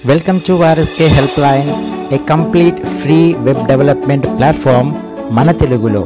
Welcome to RSK Helpline, a complete free web development platform మన తెలుగులో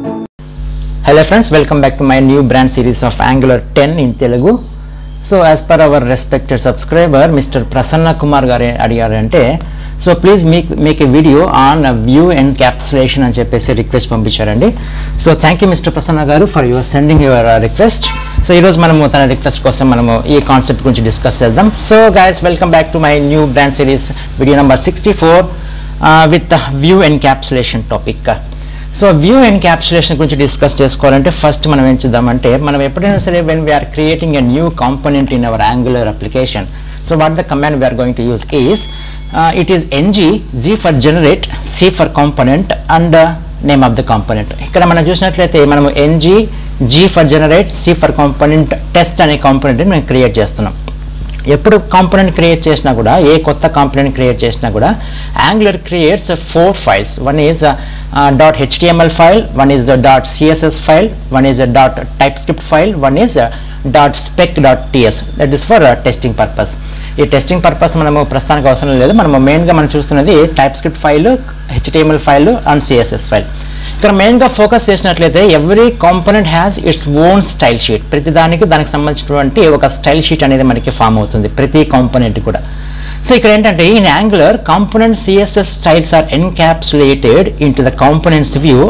hello friends welcome back to my new brand series of Angular ten in Telugu so as per our respected subscriber mister Prasanna Kumar గారు అడిగారంటే so please make make a video on view encapsulation అని చెప్పేసి request పంపించారండి so thank you mister Prasanna గారు for your sending your request so ఈరోజు మనము తన request కోసం మనము ఈ కాన్సెప్ట్ గురించి డిస్కస్ చేద్దాం so guys welcome back to my new brand series video number sixty four with view encapsulation topic so view encapsulation గురించి డిస్కస్ చేసుకోవాలంటే ఫస్ట్ మనం ఏం చేద్దామంటే మనం ఎప్పుడైనా సరే when we're creating a new component in our Angular application so what the command we're going to use is it is NG G for generate C for component and name of the component ఇక్కడ మనం చూసినట్లయితే మనము NG G for generate C for component test అనే కాంపోనెంట్ని మేము create చేస్తున్నాం ఎప్పుడు component create చేసినా కూడా ఏ కొత్త కాంపోనెంట్ క్రియేట్ చేసినా కూడా Angular creates four files one is dot HTML file one is dot CSS file one is dot type script file one is dot spec dot TS that is for testing purpose ఈ testing purpose మనము ప్రస్తుతానికి అవసరం లేదు మనము మెయిన్గా మనం చూస్తున్నది టైప్ స్క్రిప్ట్ ఫైల్ హెచ్టిఎంఎల్ ఫైల్ అండ్ సిఎస్ఎస్ ఫైల్ ఇక్కడ మెయిన్గా ఫోకస్ చేసినట్లయితే every component has its own style sheet ప్రతి దానికి దానికి సంబంధించినటువంటి ఒక స్టైల్ షీట్ అనేది మనకి ఫామ్ అవుతుంది ప్రతి కాంపోనెంట్ కూడా సో ఇక్కడ ఏంటంటే in Angular component CSS styles are encapsulated into the component's view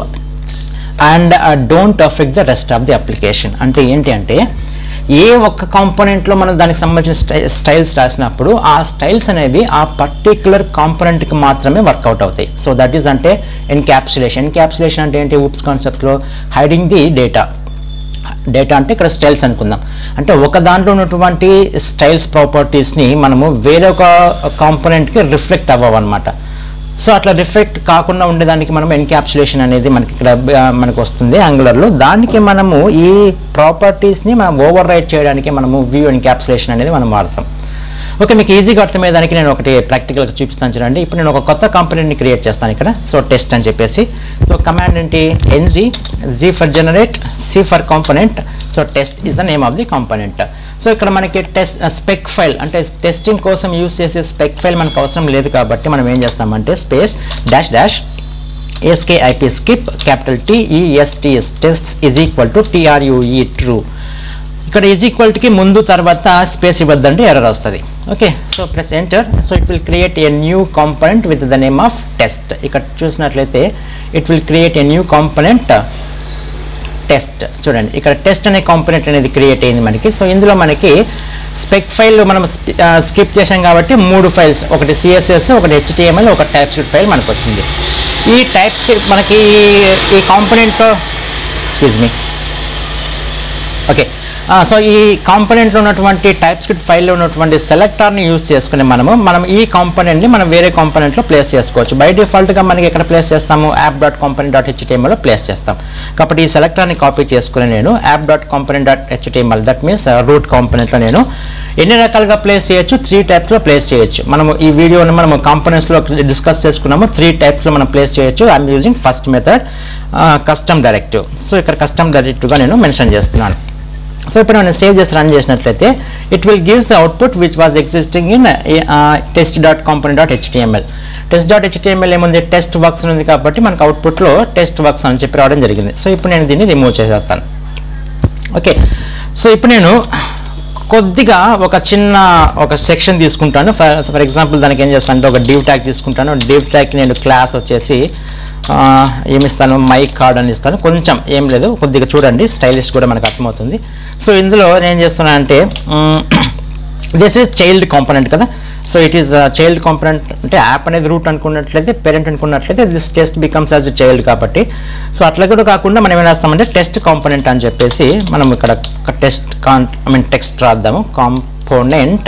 and don't affect the rest of the application అంటే ఏంటి అంటే ఏ ఒక్క కాంపోనెంట్లో మనం దానికి సంబంధించిన స్టై స్టైల్స్ రాసినప్పుడు ఆ స్టైల్స్ అనేవి ఆ పర్టిక్యులర్ కాంపోనెంట్కి మాత్రమే వర్కౌట్ అవుతాయి సో దట్ ఈస్ అంటే ఎన్క్యాప్సులేషన్ ఎన్క్యాప్సులేషన్ అంటే ఏంటి ఊప్స్ కాన్సెప్ట్స్లో హైడింగ్ ది డేటా డేటా అంటే ఇక్కడ స్టైల్స్ అనుకుందాం అంటే ఒక దాంట్లో ఉన్నటువంటి స్టైల్స్ ప్రాపర్టీస్ని మనము వేరొక కాంపోనెంట్కి రిఫ్లెక్ట్ అవ్వవన్నమాట సో అట్లా రిఫ్లెక్ట్ కాకుండా ఉండేదానికి మనం ఎన్క్యాప్సులేషన్ అనేది మనకి ఇక్కడ ఆ, మనకు వస్తుంది యాంగులర్లో దానికి మనము ఈ ప్రాపర్టీస్ని మనం ఓవర్ రైట్ చేయడానికి మనము వ్యూ ఎన్క్యాప్సులేషన్ అనేది మనం వాడతాం ఓకే మీకు ఈజీగా అర్థమయ్యేదానికి నేను ఒకటి ప్రాక్టికల్గా చూపిస్తాను చూడండి ఇప్పుడు నేను ఒక కొత్త కాంపోనెంట్ని క్రియేట్ చేస్తాను ఇక్కడ సో టెస్ట్ అని చెప్పేసి సో కమాండ్ ఏంటి NG G for generate C for component so test is the name of the component so ఇక్కడ మనకి టెస్ట్ స్పెక్ ఫైల్ అంటే టెస్టింగ్ కోసం యూస్ చేసే స్పెక్ ఫైల్ మనకు అవసరం లేదు కాబట్టి మనం ఏం చేస్తామంటే space dash dash S K I P skip capital T E S T S test is equal to T R U E true ఇక్కడ ఈజ్ ఈక్వల్టీకి ముందు తర్వాత స్పేస్ ఇవ్వద్దంటే ఎర్రర్ వస్తుంది okay so press enter so it will create a new component with the name of test ఇక్కడ చూసినట్లయితే it will create a new component test చూడండి ఇక్కడ టెస్ట్ అనే కాంపనెంట్ అనేది క్రియేట్ అయింది మనకి సో ఇందులో మనకి స్పెక్ ఫైల్ మనం స్కిప్ చేసాం కాబట్టి మూడు ఫైల్స్ ఒకటి సిఎస్ఎస్ ఒకటి హెచ్టిఎంఎల్ ఒక టైప్ స్క్రిప్ట్ ఫైల్ మనకు వచ్చింది ఈ టైప్ స్క్రిప్ట్ మనకి ఈ component excuse me okay so ఈ కాంపోనెంట్లో ఉన్నటువంటి టైప్ స్క్రిప్ట్ ఫైల్లో ఉన్నటువంటి సెలెక్టార్ని యూస్ చేసుకుని మనము మనం ఈ కాంపోనెంట్ని మనం వేరే కాంపోనెంట్లో ప్లేస్ చేసుకోవచ్చు బై డిఫాల్ట్గా మనకి ఎక్కడ ప్లేస్ చేస్తాము యాప్ డాట్ కాంపోనెంట్ డాట్ హెచ్టిఎంఎల్లో ప్లేస్ చేస్తాం కాబట్టి ఈ సెలెక్టార్ని కాపీ చేసుకుని నేను app dot component dot HTML that means root కాంపోనెంట్లో నేను ఎన్ని రకాలుగా ప్లేస్ చేయొచ్చు త్రీ టైప్స్లో ప్లేస్ చేయొచ్చు మనము ఈ వీడియోని మనము కాంపోనెంట్స్లో డిస్కస్ చేసుకున్నాము త్రీ టైప్స్లో మనం ప్లేస్ చేయొచ్చు I'm using first method custom directive so ఇక్కడ కస్టమ్ డైరెక్టివ్గా నేను మెన్షన్ చేస్తున్నాను సో ఇప్పుడు మనం సేవ్ చేసి రన్ చేసినట్లయితే it will gives the output which was existing in test dot component dot HTML test dot HTML ఏముంది టెస్ట్ వర్క్స్ ఉంది కాబట్టి మనకు అవుట్పుట్లో టెస్ట్ వర్క్స్ అని చెప్పి రావడం జరిగింది సో ఇప్పుడు నేను దీన్ని రిమూవ్ చేసేస్తాను ఓకే సో ఇప్పుడు నేను కొద్దిగా ఒక చిన్న ఒక సెక్షన్ తీసుకుంటాను ఫర్ ఫర్ ఎగ్జాంపుల్ దానికి ఏం చేస్తాను అంటే ఒక డివ్ ట్యాగ్ తీసుకుంటాను డివ్ ట్యాగ్ నేను క్లాస్ వచ్చేసి ఆ, ఏమిస్తాను మైక్ కార్డ్ అని ఇస్తాను కొంచెం ఏం లేదు కొద్దిగా చూడండి స్టైలిష్ కూడా మనకు అర్థమవుతుంది సో ఇందులో నేను ఏం చేస్తున్నానంటే దిస్ ఈజ్ చైల్డ్ కాంపోనెంట్ కదా so it is child component అంటే యాప్ అనేది రూట్ అనుకున్నట్లయితే పేరెంట్ అనుకున్నట్లయితే this test becomes as child కాబట్టి సో అట్లా కూడా కాకుండా మనం ఏం రాస్తామంటే టెస్ట్ కాంపోనెంట్ అని చెప్పేసి మనం ఇక్కడ టెస్ట్ కాన్ ఐ మీన్ టెక్స్ట్ రాద్దాము కాంపోనెంట్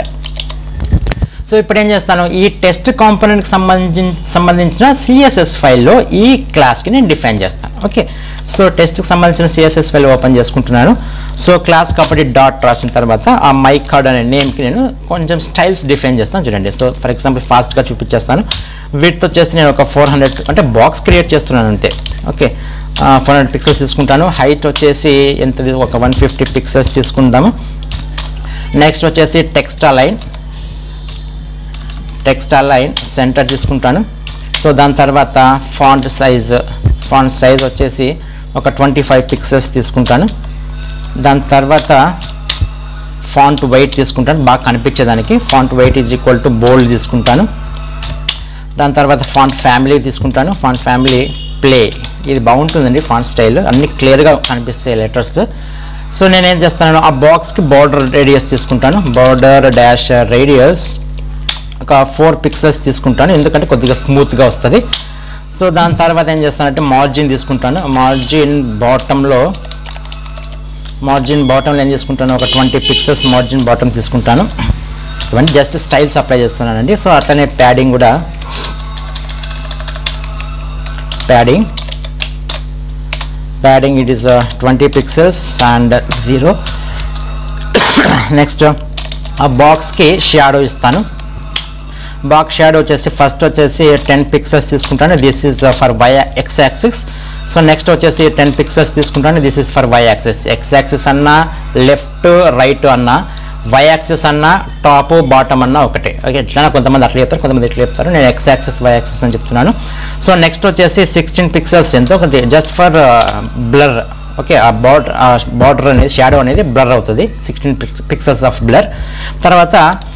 సో ఇప్పుడు ఏం చేస్తాను ఈ టెస్ట్ కాంపోనెంట్కి సంబంధించి సంబంధించిన సిఎస్ఎస్ ఫైల్లో ఈ క్లాస్కి నేను డిఫైన్ చేస్తాను ఓకే సో టెస్ట్కి సంబంధించిన సిఎస్ఎస్ ఫైల్ ఓపెన్ చేసుకుంటున్నాను సో క్లాస్ కాబట్టి డాట్ రాసిన తర్వాత ఆ మైక్ కార్డ్ అనే నేమ్కి నేను కొంచెం స్టైల్స్ డిఫైన్ చేస్తాను చూడండి సో ఫర్ ఎగ్జాంపుల్ ఫాస్ట్గా చూపించేస్తాను వీటితో వచ్చేసి నేను ఒక ఫోర్ హండ్రెడ్ అంటే బాక్స్ క్రియేట్ చేస్తున్నాను అంతే ఓకే ఫోర్ హండ్రెడ్ పిక్సెల్స్ తీసుకుంటాను హైట్ వచ్చేసి ఎంత ఒక వన్ ఫిఫ్టీ పిక్సెల్స్ తీసుకుంటాము నెక్స్ట్ వచ్చేసి text align text align center తీసుకుంటాను సో దాని తర్వాత ఫాంట్ సైజ్ ఫాంట్ సైజ్ వచ్చేసి ఒక ట్వంటీ ఫైవ్ పిక్సెల్స్ తీసుకుంటాను దాని తర్వాత ఫాంట్ వైట్ తీసుకుంటాను బాగా కనిపించేదానికి font weight is equal to bold తీసుకుంటాను దాని తర్వాత ఫాంట్ ఫ్యామిలీ తీసుకుంటాను ఫాంట్ ఫ్యామిలీ ప్లే ఇది బాగుంటుందండి ఫాంట్ స్టైల్ అన్ని క్లియర్గా కనిపిస్తాయి లెటర్స్ సో నేను ఏం చేస్తాను ఆ బాక్స్కి బార్డర్ రేడియస్ తీసుకుంటాను బార్డర్ డాష్ రేడియస్ ఒక ఫోర్ పిక్సెల్స్ తీసుకుంటాను ఎందుకంటే కొద్దిగా స్మూత్గా వస్తుంది సో దాని తర్వాత ఏం చేస్తానంటే మార్జిన్ తీసుకుంటాను మార్జిన్ బాటంలో మార్జిన్ బాటంలో ఏం తీసుకుంటాను ఒక ట్వంటీ పిక్సెల్స్ మార్జిన్ బాటమ్ తీసుకుంటాను ఇవన్నీ జస్ట్ స్టైల్స్ అప్లై చేస్తున్నానండి సో అట్లనే ప్యాడింగ్ కూడా padding padding it is twenty pixels and zero next ఆ బాక్స్కి షాడో ఇస్తాను బాక్స్ షాడో వచ్చేసి ఫస్ట్ వచ్చేసి టెన్ పిక్సెల్స్ తీసుకుంటాను this is for Y X axis so next వచ్చేసి టెన్ పిక్సెల్స్ తీసుకుంటాను this is for Y axis X axis అన్న left right అన్న వై యాక్సిస్ అన్న టాప్ బాటమ్ అన్న ఒకటే ఓకే ఇట్లా కొంతమంది అట్లా చెప్తారు కొంతమంది ఇట్లా చెప్తారు నేను ఎక్స్ యాక్సిస్ వై యాక్సిస్ అని చెప్తున్నాను సో నెక్స్ట్ వచ్చేసి సిక్స్టీన్ పిక్సెల్స్ ఎంతో జస్ట్ ఫర్ బ్లర్ ఓకే ఆ బార్డర్ ఆ బార్డర్ అనేది షాడో అనేది బ్లర్ అవుతుంది సిక్స్టీన్ పిక్సెల్స్ ఆఫ్ బ్లర్ తర్వాత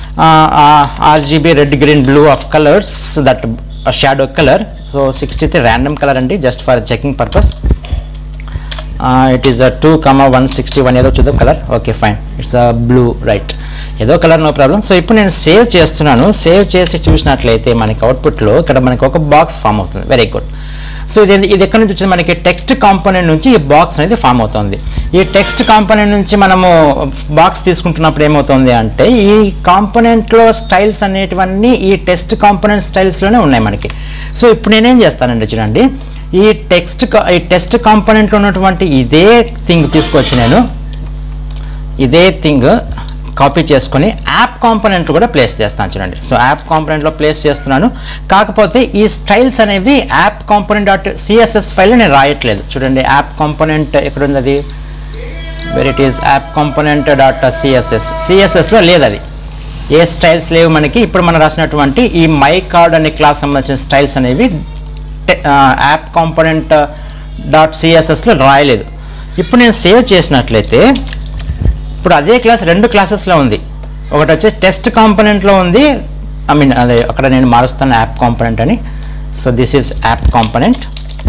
RGB red green blue of colours that shadow colour so sixty three random colour అండి just for checking purpose it is two comma one sixty one ఏదో చూద్దాం colour okay fine it's blue right ఏదో colour no problem so ఇప్పుడు నేను save చేస్తున్నాను save చేసి చూసినట్లయితే మనకి అవుట్పుట్లో ఇక్కడ మనకి ఒక బాక్స్ ఫామ్ అవుతుంది వెరీ గుడ్ సో ఇది ఇది ఎక్కడి నుంచి వచ్చింది మనకి టెక్స్ట్ కాంపోనెంట్ నుంచి ఈ బాక్స్ అనేది ఫామ్ అవుతుంది ఈ టెక్స్ట్ కాంపోనెంట్ నుంచి మనము బాక్స్ తీసుకుంటున్నప్పుడు ఏమవుతుంది అంటే ఈ కాంపోనెంట్లో స్టైల్స్ అనేటివన్నీ ఈ టెక్స్ట్ కాంపోనెంట్ స్టైల్స్లోనే ఉన్నాయి మనకి సో ఇప్పుడు నేనేం చేస్తానండి చూడండి ఈ టెక్స్ట్ ఈ టెక్స్ట్ కాంపోనెంట్లో ఉన్నటువంటి ఇదే థింగ్ తీసుకొచ్చి నేను ఇదే థింగ్ కాపీ చేసుకొని యాప్ కాంపోనెంట్ కూడా ప్లేస్ చేస్తాను చూడండి సో యాప్ కాంపోనెంట్లో ప్లేస్ చేస్తున్నాను కాకపోతే ఈ స్టైల్స్ అనేవి app component dot CSS file నేను రాయట్లేదు చూడండి యాప్ కాంపోనెంట్ ఎక్కడ ఉంది అది where it is app component dot CSS సిఎస్ఎస్లో లేదు అది ఏ స్టైల్స్ లేవు మనకి ఇప్పుడు మనం రాసినటువంటి ఈ మై కార్డ్ అనే క్లాస్ సంబంధించిన స్టైల్స్ అనేవి యాప్ కాంపోనెంట్ డాట్ సిఎస్ఎస్లో రాయలేదు ఇప్పుడు నేను సేవ్ చేసినట్లయితే ఇప్పుడు అదే క్లాస్ రెండు క్లాసెస్లో ఉంది ఒకటి వచ్చి టెస్ట్ కాంపోనెంట్లో ఉంది ఐ మీన్ అదే అక్కడ నేను మారుస్తాను యాప్ కాంపోనెంట్ అని so this is app component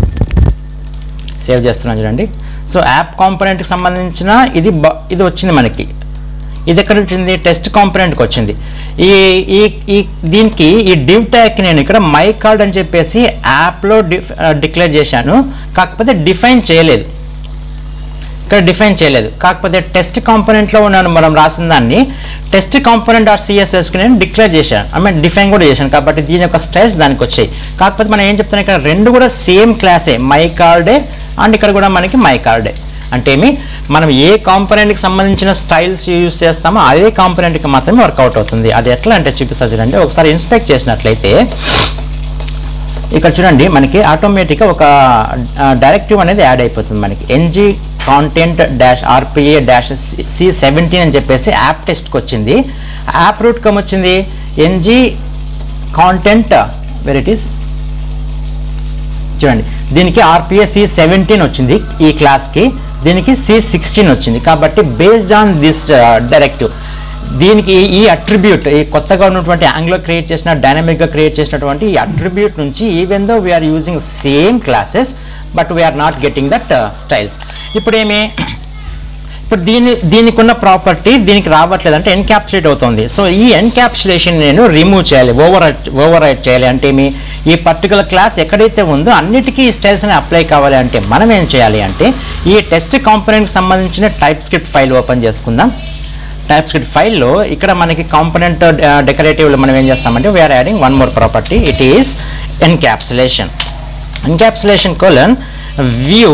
save చేస్తున్నాను చూడండి సో యాప్ కాంపోనెంట్కి సంబంధించిన ఇది బ- ఇది వచ్చింది మనకి ఇది ఎక్కడ వచ్చింది టెస్ట్ కాంపోనెంట్కి వచ్చింది ఈ ఈ ఈ దీనికి ఈ డివ్ ట్యాగ్ నేను ఇక్కడ మై కార్డ్ అని చెప్పేసి యాప్లో డిఫ్ డిక్లేర్ చేశాను కాకపోతే డిఫైన్ చేయలేదు ఇక్కడ డిఫైన్ చేయలేదు కాకపోతే టెస్ట్ కాంపోనెంట్లో ఉన్నాను మనం రాసిన దాన్ని టెస్ట్ కాంపోనెంట్ ఆర్ సిఎస్ఎస్కి నేను డిక్లేర్ చేశాను ఐ మీన్ డిఫైన్ కూడా చేశాను కాబట్టి దీని యొక్క స్టైల్స్ దానికి వచ్చాయి కాకపోతే మనం ఏం చెప్తున్నాం ఇక్కడ రెండు కూడా సేమ్ క్లాసే మై కార్డే అండ్ ఇక్కడ కూడా మనకి మై కార్డే అంటే ఏమి మనం ఏ కాంపోనెంట్కి సంబంధించిన స్టైల్స్ యూజ్ చేస్తామో అదే కాంపోనెంట్కి మాత్రమే వర్కౌట్ అవుతుంది అది ఎట్లా అంటే చూపిస్తా చూడండి ఒకసారి ఇన్స్పెక్ట్ చేసినట్లయితే ఇక్కడ చూడండి మనకి ఆటోమేటిక్గా ఒక డైరెక్టివ్ అనేది యాడ్ అయిపోతుంది మనకి NG content dash R P A dash C seventeen అని చెప్పేసి యాప్ టెస్ట్కి వచ్చింది యాప్ రూట్ కమ్ వచ్చింది ఎన్జీ కాంటెంట్ వెరైటీస్ చూడండి దీనికి ఆర్పిఏ సి సెవెంటీన్ వచ్చింది ఈ క్లాస్కి దీనికి సి సిక్స్టీన్ వచ్చింది కాబట్టి బేస్డ్ ఆన్ దిస్ డైరెక్టివ్ దీనికి ఈ అట్రిబ్యూట్ ఈ కొత్తగా ఉన్నటువంటి ఆంగ్లో క్రియేట్ చేసిన డైనమిక్గా క్రియేట్ చేసినటువంటి ఈ అట్రిబ్యూట్ నుంచి even though we're using same classes but we're not getting that styles ఇప్పుడు ఏమి ఇప్పుడు దీని దీనికి ఉన్న ప్రాపర్టీ దీనికి రావట్లేదు అంటే ఎన్క్యాప్సులేట్ అవుతుంది సో ఈ ఎన్క్యాప్సులేషన్ నేను రిమూవ్ చేయాలి ఓవర్ ఓవర్ రైట్ చేయాలి అంటే ఏమి ఈ పర్టికులర్ క్లాస్ ఎక్కడైతే ఉందో అన్నిటికీ ఈ స్టైల్స్ అని అప్లై కావాలి అంటే మనం ఏం చేయాలి అంటే ఈ టెస్ట్ కాంపోనెంట్కి సంబంధించిన టైప్ స్క్రిప్ట్ ఫైల్ ఓపెన్ చేసుకుందాం టైప్ స్క్రిప్ట్ ఫైల్లో ఇక్కడ మనకి కాంపోనెంట్ డెకరేటివ్లో మనం ఏం చేస్తామంటే we're adding one more property it is encapsulation encapsulation colon view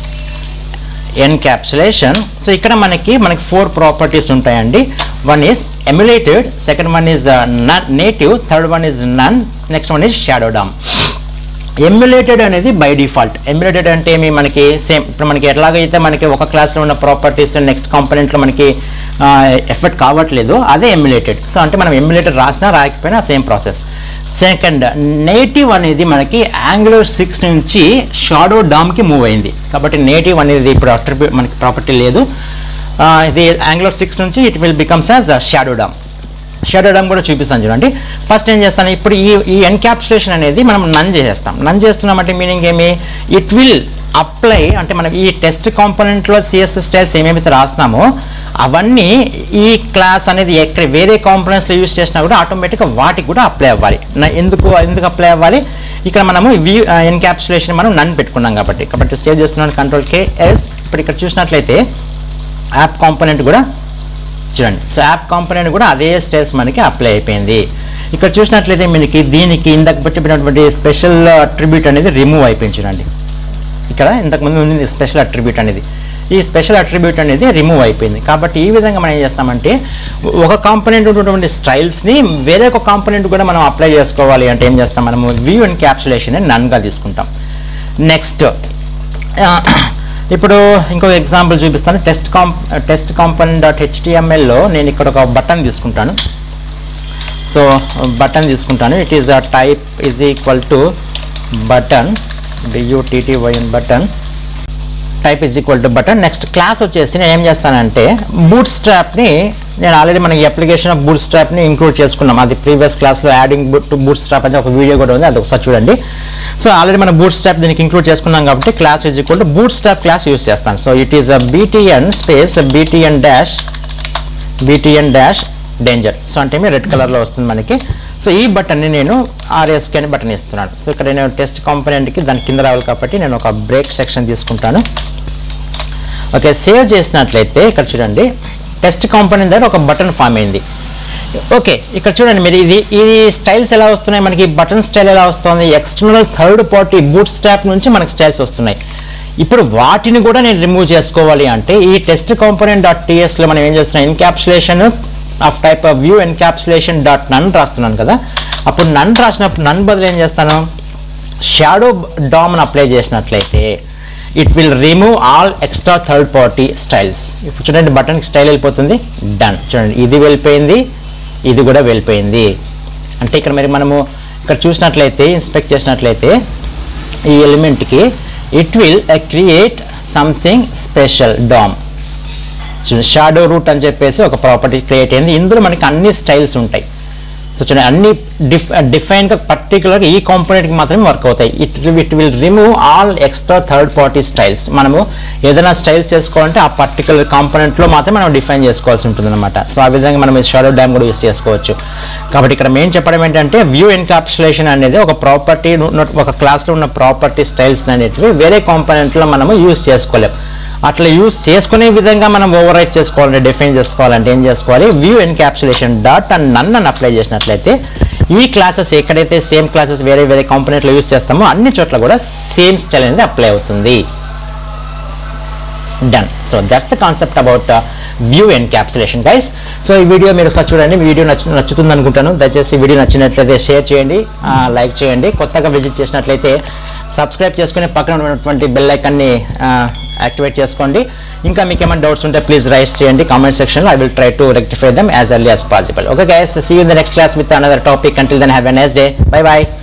encapsulation so ఇక్కడ మనకి మనకి ఫోర్ ప్రాపర్టీస్ ఉంటాయండి one is emulated second one is native third one is none next one is shadow DOM emulated అనేది by default emulated అంటే ఏమి మనకి same ఇప్పుడు మనకి ఎట్లాగైతే మనకి ఒక క్లాస్లో ఉన్న ప్రాపర్టీస్ నెక్స్ట్ కాంపోనెంట్లో మనకి ఎఫెక్ట్ కావట్లేదు అదే ఎమ్యులేటెడ్ సో అంటే మనం ఎమ్యులేటెడ్ రాసినా రాయకపోయినా సేమ్ ప్రాసెస్ సెకండ్ నేటివ్ అనేది మనకి యాంగులర్ సిక్స్ నుంచి షాడో డామ్కి మూవ్ అయింది కాబట్టి నేటివ్ అనేది ఇప్పుడు అట్రిబ్యూట్ మనకి ప్రాపర్టీ లేదు ఆ, ఇది యాంగులర్ సిక్స్ నుంచి it will becomes as shadow DOM shadow DOM కూడా చూపిస్తాను చూడండి ఫస్ట్ ఏం చేస్తాను ఇప్పుడు ఈ ఈ ఎన్క్యాప్సులేషన్ అనేది మనం నన్ చేసేస్తాం నన్ చేస్తున్నామంటే మీనింగ్ ఏమి ఇట్ విల్ అప్లై అంటే మనం ఈ టెస్ట్ కాంపోనెంట్లో సిఎస్ఎస్ స్టైల్స్ ఏమేమైతే రాస్తున్నామో అవన్నీ ఈ క్లాస్ అనేది ఎక్కడ వేరే కాంపోనెంట్స్లో యూస్ చేసినా కూడా ఆటోమేటిక్గా వాటికి కూడా అప్లై అవ్వాలి నా- ఎందుకు ఎందుకు అప్లై అవ్వాలి ఇక్కడ మనము వ్యూ ఎన్క్యాప్సులేషన్ మనం నన్ పెట్టుకున్నాం కాబట్టి కాబట్టి సేవ్ చేస్తున్నాను కంట్రోల్ కే ఎస్ ఇప్పుడు ఇక్కడ చూసినట్లయితే యాప్ కాంపోనెంట్ కూడా చూడండి సో యాప్ కాంపోనెంట్ కూడా అదే స్టైల్స్ మనకి అప్లై అయిపోయింది ఇక్కడ చూసినట్లయితే మనకి దీనికి ఇందాక చెప్పినటువంటి స్పెషల్ అట్రిబ్యూట్ అనేది రిమూవ్ అయిపోయింది చూడండి ఇక్కడ ఇంతకుముందు ఉంది స్పెషల్ అట్రిబ్యూట్ అనేది ఈ స్పెషల్ అట్రిబ్యూట్ అనేది రిమూవ్ అయిపోయింది కాబట్టి ఈ విధంగా మనం ఏం చేస్తామంటే ఒక కాంపోనెంట్ ఉన్నటువంటి స్టైల్స్ని వేరే ఒక కాంపోనెంట్ కూడా మనం అప్లై చేసుకోవాలి అంటే ఏం చేస్తాం మనము వ్యూ అండ్ క్యాప్సులేషన్ నన్గా తీసుకుంటాం నెక్స్ట్ ఇప్పుడు ఇంకొక ఎగ్జాంపుల్ చూపిస్తాను test comp test component dot హెచ్టిఎంఎల్లో నేను ఇక్కడ ఒక బటన్ తీసుకుంటాను సో బటన్ తీసుకుంటాను it is a type is equal to button B U T T O N button type is equal to button next class వచ్చేసి నేను ఏం చేస్తానంటే బూట్ స్ట్రాప్ని నేను ఆల్రెడీ మన ఈ అప్లికేషన్ ఆఫ్ బూట్ స్ట్రాప్ని ఇంక్లూడ్ చేసుకున్నాం అది ప్రీవియస్ క్లాస్లో adding boot to Bootstrap అని ఒక వీడియో కూడా ఉంది అది ఒకసారి చూడండి సో ఆల్రెడీ మన బూట్ స్ట్రాప్ దీనికి ఇంక్లూడ్ చేసుకున్నాం కాబట్టి class is equal to Bootstrap class use చేస్తాను so it is a BTN space BTN dash BTN dash danger so అంటే మీ రెడ్ కలర్లో వస్తుంది మనకి సో ఈ బటన్ని నేను ఆర్ఎస్కి అని బటన్ ఇస్తున్నాను సో ఇక్కడ నేను టెస్ట్ కాంపోనెంట్కి దాని కింద రావాలి కాబట్టి నేను ఒక బ్రేక్ సెక్షన్ తీసుకుంటాను ఓకే సేవ్ చేసినట్లయితే ఇక్కడ చూడండి టెస్ట్ కాంపోనెంట్ దగ్గర ఒక బటన్ ఫామ్ అయింది ఓకే ఇక్కడ చూడండి మీరు ఇది ఇది స్టైల్స్ ఎలా వస్తున్నాయి మనకి బటన్ స్టైల్ ఎలా వస్తుంది external third party Bootstrap నుంచి మనకి స్టైల్స్ వస్తున్నాయి ఇప్పుడు వాటిని కూడా నేను రిమూవ్ చేసుకోవాలి అంటే ఈ టెస్ట్ కాంపోనెంట్ డాట్ టీఎస్లో మనం ఏం చేస్తున్నాం encapsulation of type of view encapsulation dot none రాస్తున్నాను కదా అప్పుడు నన్ రాసినప్పుడు నన్ బదులు ఏం చేస్తాను షాడో డామ్ని అప్లై చేసినట్లయితే it will remove all extra third party styles ఇప్పుడు చూడండి బటన్కి స్టైల్ వెళ్ళిపోతుంది డన్ చూడండి ఇది వెళ్ళిపోయింది ఇది కూడా వెళ్ళిపోయింది అంటే ఇక్కడ మరి మనము ఇక్కడ చూసినట్లయితే ఇన్స్పెక్ట్ చేసినట్లయితే ఈ ఎలిమెంట్కి it will create something special DOM shadow root అని చెప్పేసి ఒక ప్రాపర్టీ క్రియేట్ అయింది ఇందులో మనకి అన్ని స్టైల్స్ ఉంటాయి సో చూడండి అన్ని డిఫ్ డిఫైన్గా పర్టికులర్ ఈ కాంపోనెంట్కి మాత్రమే వర్క్ అవుతాయి it it will remove all extra third party styles మనము ఏదైనా స్టైల్స్ చేసుకోవాలంటే ఆ పర్టికులర్ కాంపోనెంట్లో మాత్రమే మనం డిఫైన్ చేసుకోవాల్సి ఉంటుంది అనమాట సో ఆ విధంగా మనం షాడో డ్యామ్ కూడా యూస్ చేసుకోవచ్చు కాబట్టి ఇక్కడ మేము చెప్పడం ఏంటంటే వ్యూ ఎన్కాప్సులేషన్ అనేది ఒక ప్రాపర్టీ ఒక క్లాస్లో ఉన్న ప్రాపర్టీ స్టైల్స్ అనేటివి వేరే కాంపోనెంట్లో మనము యూస్ చేసుకోలేం అట్లా యూస్ చేసుకునే విధంగా మనం ఓవర్ రైట్ చేసుకోవాలంటే డిఫైన్ చేసుకోవాలంటే ఏం చేసుకోవాలి view encapsulation dot and none అని అప్లై చేసినట్లయితే ఈ క్లాసెస్ ఎక్కడైతే సేమ్ క్లాసెస్ వేరే వేరే కాంపోనెంట్లో యూస్ చేస్తామో అన్ని చోట్ల కూడా సేమ్ స్టైల్ అనేది అప్లై అవుతుంది done so that's the concept about view encapsulation guys so ఈ వీడియో మీరు ఒకసారి చూడండి వీడియో నచ్చు నచ్చుతుంది అనుకుంటాను దయచేసి ఈ వీడియో నచ్చినట్లయితే షేర్ చేయండి లైక్ చేయండి కొత్తగా విజిట్ చేసినట్లయితే సబ్స్క్రైబ్ చేసుకుని పక్కన ఉన్నటువంటి బెల్ ఐకాన్ని యాక్టివేట్ చేసుకోండి ఇంకా మీకు ఏమైనా డౌట్స్ ఉంటే ప్లీజ్ రైస్ చేయండి కామెంట్ సెక్షన్లో I will try to rectify them as early as possible okay guys see you in the next class with another topic until then have a nice day bye by